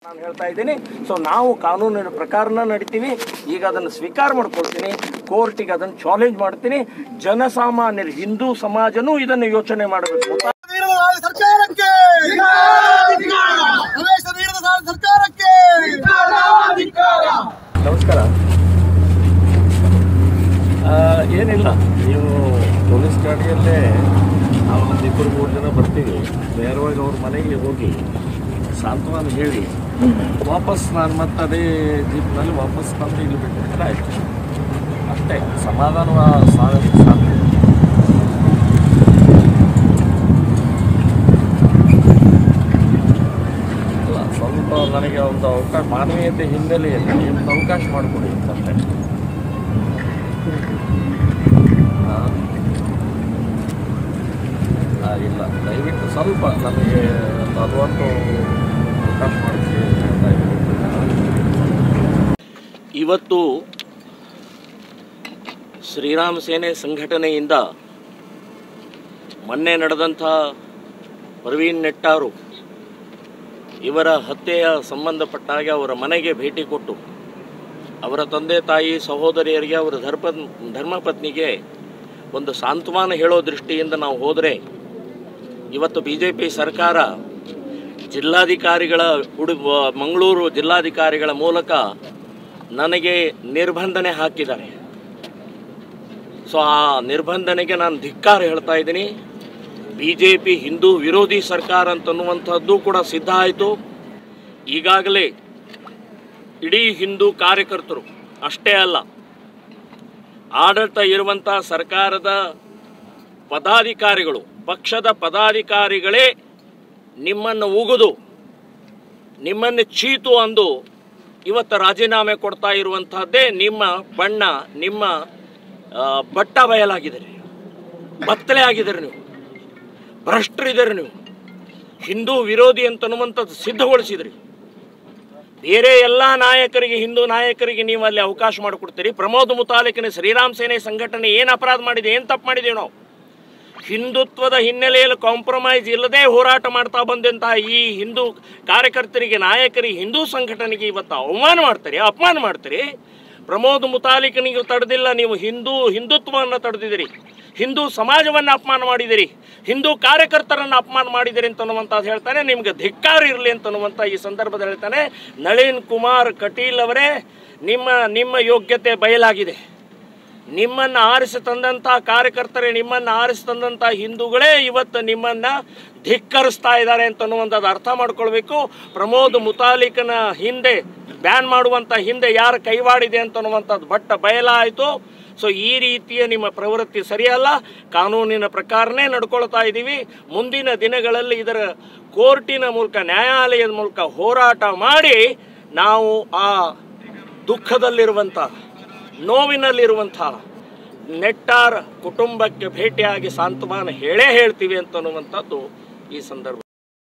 ನಾನು ಹೇಳ್ತಾ ಇದ್ದೀನಿ ಸೊ ನಾವು ಕಾನೂನಿನ ಪ್ರಕಾರನ ನಡಿತೀವಿ ಈಗ ಅದನ್ನು ಸ್ವೀಕಾರ ಮಾಡ್ಕೊಳ್ತೀನಿ ಕೋರ್ಟಿಗೆ ಅದನ್ನು ಚಾಲೆಂಜ್ ಮಾಡ್ತೀನಿ ಜನಸಾಮಾನ್ಯರು ಹಿಂದೂ ಸಮಾಜನೂ ಇದನ್ನು ಯೋಚನೆ ಮಾಡಬೇಕು ನೀಡದ ಸರ್ಕಾರಕ್ಕೆ ಪ್ರವೇಶ ನೀಡದ ಸರ್ಕಾರಕ್ಕೆ ನಮಸ್ಕಾರ ಆ, ಏನಿಲ್ಲ ನೀವು ಪೊಲೀಸ್ ಗಾಡಿಯಲ್ಲೇ ನಾವು ಒಂದು ಇಬ್ಬರು ಮೂರು ಜನ ಬರ್ತೀವಿ ನೇರವಾಗಿ ಅವ್ರ ಮನೆಗೆ ಹೋಗಿ ಸಾಂತ್ವನ ಹೇಳಿ ವಾಪಸ್ ನಾನು ಮತ್ತೆ ಅದೇ ಜೀಪ್ನಲ್ಲಿ ವಾಪಸ್ ತಂದು ಇಲ್ಲಿ ಬಿಟ್ಟಿದ್ರೆ ಆಯ್ತು ಅಷ್ಟೇ ಸಮಾಧಾನ ಸಾಧ್ಯ ಸಾಧ್ಯ ಅಲ್ಲ ಸ್ವಲ್ಪ ನನಗೆ ಒಂದು ಅವಕಾಶ ಮಾನವೀಯತೆ ಹಿನ್ನೆಲೆಯಲ್ಲಿ ಒಂದು ಅವಕಾಶ ಮಾಡಿಕೊಡಿ ಅಷ್ಟೇ ಆ, ಆ, ಇಲ್ಲ ದಯವಿಟ್ಟು ಸ್ವಲ್ಪ ನಮಗೆ ಒಂದು ಅರವತ್ತು ಅವಕಾಶ ಮಾಡಿಸಿ ಹೇಳ್ತಾ ಇದ್ದೀನಿ. ಇವತ್ತು ಶ್ರೀರಾಮ ಸೇನೆ ಸಂಘಟನೆಯಿಂದ ಮೊನ್ನೆ ನಡೆದಂಥ ಪ್ರವೀಣ್ ನೆಟ್ಟಾರು ಇವರ ಹತ್ಯೆಯ ಸಂಬಂಧಪಟ್ಟಾಗ ಅವರ ಮನೆಗೆ ಭೇಟಿ ಕೊಟ್ಟು ಅವರ ತಂದೆ ತಾಯಿ ಸಹೋದರಿಯರಿಗೆ ಅವರ ಧರ್ಮ ಧರ್ಮಪತ್ನಿಗೆ ಒಂದು ಸಾಂತ್ವನ ಹೇಳೋ ದೃಷ್ಟಿಯಿಂದ ನಾವು ಹೋದರೆ ಇವತ್ತು ಬಿ ಜೆ ಪಿ ಸರ್ಕಾರ ಜಿಲ್ಲಾಧಿಕಾರಿಗಳ ಉಡು ಮಂಗಳೂರು ಜಿಲ್ಲಾಧಿಕಾರಿಗಳ ಮೂಲಕ ನನಗೆ ನಿರ್ಬಂಧನೆ ಹಾಕಿದ್ದಾರೆ ಸೊ ಆ ನಿರ್ಬಂಧನೆಗೆ ನಾನು ಧಿಕ್ಕಾರ ಹೇಳ್ತಾ ಇದ್ದೀನಿ ಬಿ ಜೆ ಪಿ ಹಿಂದೂ ವಿರೋಧಿ ಸರ್ಕಾರ ಅಂತನ್ನುವಂಥದ್ದು ಕೂಡ ಸಿದ್ಧ ಆಯಿತು ಈಗಾಗಲೇ ಇಡೀ ಹಿಂದೂ ಕಾರ್ಯಕರ್ತರು ಅಷ್ಟೇ ಅಲ್ಲ ಆಡಳಿತ ಇರುವಂಥ ಸರ್ಕಾರದ ಪದಾಧಿಕಾರಿಗಳು ಪಕ್ಷದ ಪದಾಧಿಕಾರಿಗಳೇ ನಿಮ್ಮನ್ನು ಉಗಿದು ನಿಮ್ಮನ್ನು ಚೀತು ಅಂದು ಇವತ್ತು ರಾಜೀನಾಮೆ ಕೊಡ್ತಾ ಇರುವಂತಹದ್ದೇ ನಿಮ್ಮ ಬಣ್ಣ ನಿಮ್ಮ ಆ, ಬಟ್ಟ ಬಯಲಾಗಿದ್ದೀರಿ ಬತ್ತಲೆ ಆಗಿದ್ದೀರಿ ನೀವು ಭ್ರಷ್ಟರಿದ್ದೀರಿ ನೀವು ಹಿಂದೂ ವಿರೋಧಿ ಅಂತನ್ನುವಂಥದ್ದು ಸಿದ್ಧಗೊಳಿಸಿದ್ರಿ ಬೇರೆ ಎಲ್ಲ ನಾಯಕರಿಗೆ ಹಿಂದೂ ನಾಯಕರಿಗೆ ನೀವು ಅಲ್ಲಿ ಅವಕಾಶ ಮಾಡಿಕೊಡ್ತೀರಿ ಪ್ರಮೋದ್ ಮುತಾಲಿಕನ ಶ್ರೀರಾಮ್ ಸೇನೆ ಸಂಘಟನೆ ಏನು ಅಪರಾಧ ಮಾಡಿದೆ ಏನು ತಪ್ಪು ಮಾಡಿದ್ದೀವಿ ನಾವು ಹಿಂದುತ್ವದ ಹಿನ್ನೆಲೆಯಲ್ಲಿ ಕಾಂಪ್ರಮೈಸ್ ಇಲ್ಲದೆ ಹೋರಾಟ ಮಾಡ್ತಾ ಬಂದಂತಹ ಈ ಹಿಂದೂ ಕಾರ್ಯಕರ್ತರಿಗೆ ನಾಯಕರಿಗೆ ಹಿಂದೂ ಸಂಘಟನೆಗೆ ಇವತ್ತು ಅವಮಾನ ಮಾಡ್ತಾರೆ ಅಪಮಾನ ಮಾಡ್ತಾರೆ ಪ್ರಮೋದ್ ಮುತಾಲಿಕನಿಗೆ ತಡೆದಿಲ್ಲ ನೀವು ಹಿಂದೂ ಹಿಂದುತ್ವವನ್ನು ತಡೆದಿದ್ದೀರಿ ಹಿಂದೂ ಸಮಾಜವನ್ನು ಅಪಮಾನ ಮಾಡಿದಿರಿ ಹಿಂದೂ ಕಾರ್ಯಕರ್ತರನ್ನು ಅಪಮಾನ ಮಾಡಿದಿರಿ ಅಂತನ್ನುವಂಥದ್ದು ಹೇಳ್ತಾನೆ ನಿಮ್ಗೆ ಧಿಕ್ಕಾರ ಇರಲಿ ಅಂತನ್ನುವಂಥ ಈ ಸಂದರ್ಭದಲ್ಲಿ ಹೇಳ್ತಾನೆ ನಳಿನ್ ಕುಮಾರ್ ಕಟೀಲ್ ಅವರೇ ನಿಮ್ಮ ನಿಮ್ಮ ಯೋಗ್ಯತೆ ಬಯಲಾಗಿದೆ ನಿಮ್ಮನ್ನು ಆರಿಸಿ ತಂದಂಥ ಕಾರ್ಯಕರ್ತರೇ ನಿಮ್ಮನ್ನು ಆರಿಸಿ ತಂದಂಥ ಹಿಂದೂಗಳೇ ಇವತ್ತು ನಿಮ್ಮನ್ನು ಧಿಕ್ಕರಿಸ್ತಾ ಇದ್ದಾರೆ ಅಂತನ್ನುವಂಥದ್ದು ಅರ್ಥ ಮಾಡ್ಕೊಳ್ಬೇಕು ಪ್ರಮೋದ್ ಮುತಾಲಿಕನ ಹಿಂದೆ ಬ್ಯಾನ್ ಮಾಡುವಂಥ ಹಿಂದೆ ಯಾರು ಕೈವಾಡಿದೆ ಅಂತನ್ನುವಂಥದ್ದು ಬಟ್ಟ ಬಯಲಾಯಿತು ಸೊ ಈ ರೀತಿಯ ನಿಮ್ಮ ಪ್ರವೃತ್ತಿ ಸರಿಯಲ್ಲ ಕಾನೂನಿನ ಪ್ರಕಾರನೇ ನಡ್ಕೊಳ್ತಾ ಇದ್ದೀವಿ ಮುಂದಿನ ದಿನಗಳಲ್ಲಿ ಇದರ ಕೋರ್ಟಿನ ಮೂಲಕ ನ್ಯಾಯಾಲಯದ ಮೂಲಕ ಹೋರಾಟ ಮಾಡಿ ನಾವು ಆ ದುಃಖದಲ್ಲಿರುವಂಥ ನೋವಿನಲ್ಲಿರುವಂಥ ನೆಟ್ಟಾರ್ ಕುಟುಂಬಕ್ಕೆ ಭೇಟಿಯಾಗಿ ಸಾಂತ್ವನ ಹೇಳೇ ಹೇಳ್ತೀವಿ ಅಂತನ್ನುವಂಥದ್ದು ಈ ಸಂದರ್ಭ